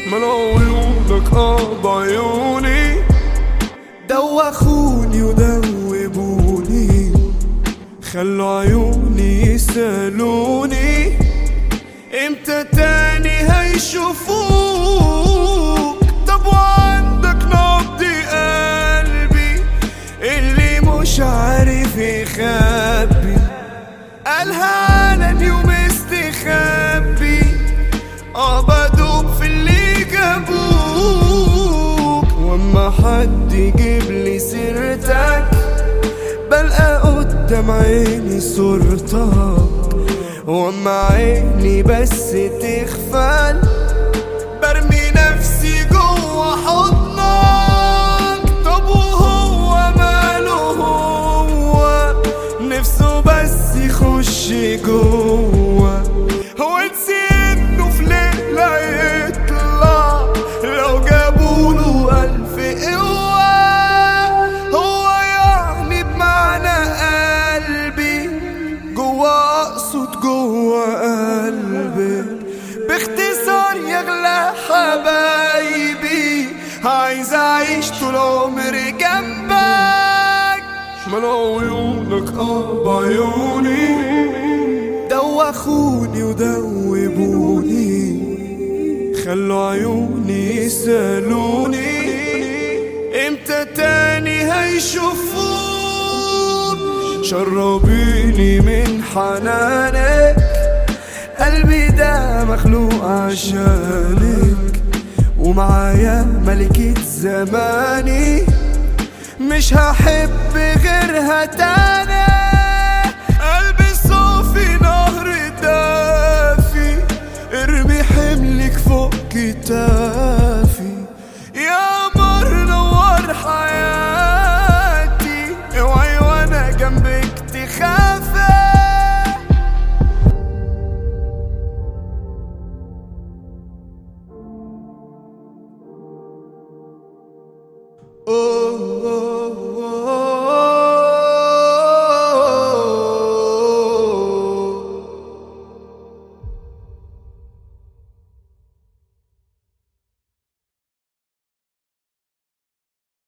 ملو عيونك اه بعيوني دوخوني ودوبوني خلوا عيوني يسألوني امتى تاني هيشوفوك طب وعندك نبض قلبي اللي مش عارف يخبي قالها علني ومستخبي اه بدوب في اللي جابوك واما حد يجيب لي سيرتك بلقى قدام عيني صورتك واما عيني بس تغفل برمي نفسي جوا حضنك طب وهو ماله هو نفسه بس يخش جوا هو نسي انه في ليلة يطلع لو جابوله ألف قوة هو يعني بمعنى قلبي جوا اقصد جوا قلبي باختصار يغلى حبايبي عايز اعيش طول عمري جنبك ملو عيونك اه بعيوني دوخوني ودوبوني خلوا عيوني يسألوني امتى تاني هيشوفوك شربيني من حنانك قلبي ده مخلوق عشانك ومعايا ملكة زماني مش هحب غيرها تاني قلبي صافي نهر دافي ارمي حملك فوق كتافي